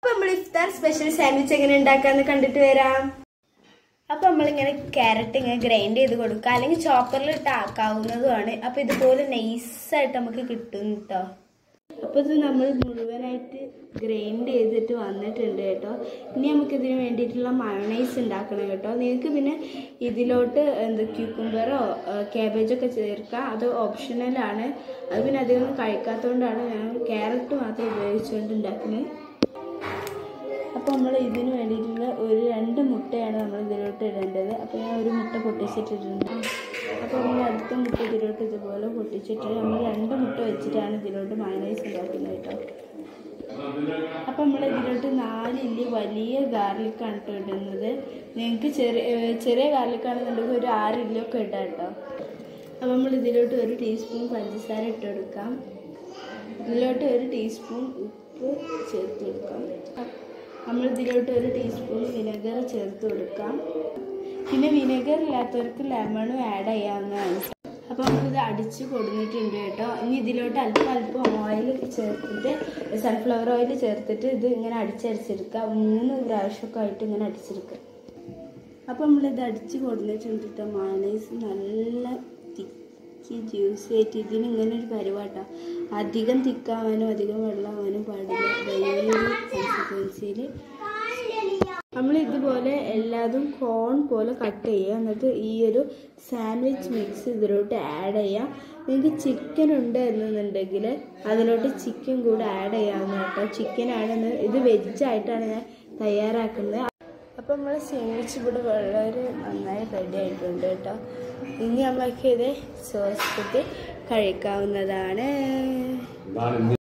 അപ്പൊ നമ്മൾ ഇഫ്താർ special sandwich എങ്ങനെ ഉണ്ടാക്കാന്ന് കണ്ടിട്ട് വരാം അപ്പൊ നമ്മളിങ്ങനെ ക്യാരറ്റ് ഇങ്ങനെ ഗ്രൈൻഡ് ചെയ്ത് കൊടുക്കുക അല്ലെങ്കിൽ ചോപ്പറിൽ ഇട്ട് ആക്കാവുന്നതുമാണ് അപ്പൊ ഇതുപോലെ നൈസായിട്ട് നമുക്ക് കിട്ടും കേട്ടോ അപ്പൊ ഇത് നമ്മൾ മുഴുവനായിട്ട് ഗ്രൈൻഡ് ചെയ്തിട്ട് വന്നിട്ടുണ്ട് കേട്ടോ ഇനി നമുക്ക് ഇതിന് വേണ്ടിയിട്ടുള്ള മയണൈസ് ഉണ്ടാക്കണം കേട്ടോ നിങ്ങൾക്ക് പിന്നെ ഇതിലോട്ട് എന്ത് ക്യൂക്കുംബറോ ക്യാബേജൊക്കെ ചേർക്കാം അത് ഓപ്ഷണലാണ് അത് പിന്നെ അധികം കഴിക്കാത്തതുകൊണ്ടാണ് ഞാൻ ക്യാരറ്റ് മാത്രം ഉപയോഗിച്ചുകൊണ്ട് ഉണ്ടാക്കുന്നത് അപ്പോൾ നമ്മൾ ഇതിന് വേണ്ടിയിട്ടുള്ള ഒരു രണ്ട് മുട്ടയാണ് നമ്മൾ ഇതിലോട്ട് ഇടേണ്ടത് അപ്പോൾ ഞാൻ ഒരു മുട്ട പൊട്ടിച്ചിട്ടിട്ടുണ്ട് അപ്പോൾ നമ്മൾ അടുത്ത മുട്ട ഇതിലോട്ട് ഇതുപോലെ പൊട്ടിച്ചിട്ട് നമ്മൾ രണ്ട് മുട്ട വെച്ചിട്ടാണ് ഇതിലോട്ട് മയണൈസ് ഉണ്ടാക്കുന്നത് കേട്ടോ അപ്പോൾ നമ്മൾ ഇതിലോട്ട് നാല് ഇല്ലി വലിയ ഗാർലിക്കാണ് കേട്ടോ ഇടുന്നത് നിങ്ങൾക്ക് ചെറിയ ഏഹ് ചെറിയ ഗാർലിക്കാണെന്നുണ്ടെങ്കിൽ ഒരു ആറ് ഇല്ലിയൊക്കെ ഇടാം കേട്ടോ അപ്പോൾ നമ്മൾ ഇതിലോട്ട് ഒരു ടീസ്പൂൺ പഞ്ചസാര ഇട്ട് കൊടുക്കാം ഇതിലോട്ട് ഒരു ടീസ്പൂൺ ഉപ്പ് ചേർത്ത് കൊടുക്കാം നമ്മൾ ഇതിലോട്ട് ഒരു ടീസ്പൂൺ വിനെഗർ ചേർത്ത് കൊടുക്കാം പിന്നെ വിനെഗർ ഇല്ലാത്തവർക്ക് ലെമണും ആഡ് ചെയ്യാവുന്നതാണ് അപ്പോൾ നമുക്കിത് അടിച്ച് കൊടുത്തിട്ടുണ്ട് കേട്ടോ ഇനി ഇതിലോട്ട് അല്പം അല്പം ഓയിൽ ചേർത്തിട്ട് സൺഫ്ലവർ ഓയിൽ ചേർത്തിട്ട് ഇത് ഇങ്ങനെ അടിച്ചടിച്ചെടുക്കുക മൂന്ന് പ്രാവശ്യമൊക്കെ ആയിട്ട് ഇങ്ങനെ അടിച്ചെടുക്കുക അപ്പോൾ നമ്മളിത് അടിച്ച് കൊടുത്തിട്ടുണ്ട് കേട്ടോ മയണൈസ് നല്ല തിക്കി ജ്യൂസി ആയിട്ട് ഇതിന് ഇങ്ങനെ ഒരു പരിപാട്ടാ അധികം തിക്കാവാനും അധികം വെള്ളമാവാനും പാടില്ല വലിയൊരു കൺസിസ്റ്റൻസിയിൽ നമ്മൾ ഇതുപോലെ എല്ലാതും കോൺ പോലെ കട്ട് ചെയ്യുക എന്നിട്ട് ഈ ഒരു സാൻഡ്വിച്ച് മിക്സ് ഇതിലോട്ട് ആഡ് ചെയ്യാം നിങ്ങൾക്ക് ചിക്കൻ ഉണ്ട് എന്നുണ്ടെങ്കിൽ അതിലോട്ട് ചിക്കൻ കൂടെ ആഡ് ചെയ്യാവുന്ന കേട്ടോ ചിക്കനാണെന്ന് ഇത് വെജായിട്ടാണ് ഞാൻ തയ്യാറാക്കുന്നത് അപ്പം നമ്മൾ സാൻഡ്വിച്ച് ഇവിടെ വളരെ നന്നായി റെഡി ആയിട്ടുണ്ട് കേട്ടോ ഇനി നമ്മൾക്ക് ഇത് സോസ് കഴിക്കാവുന്നതാണ്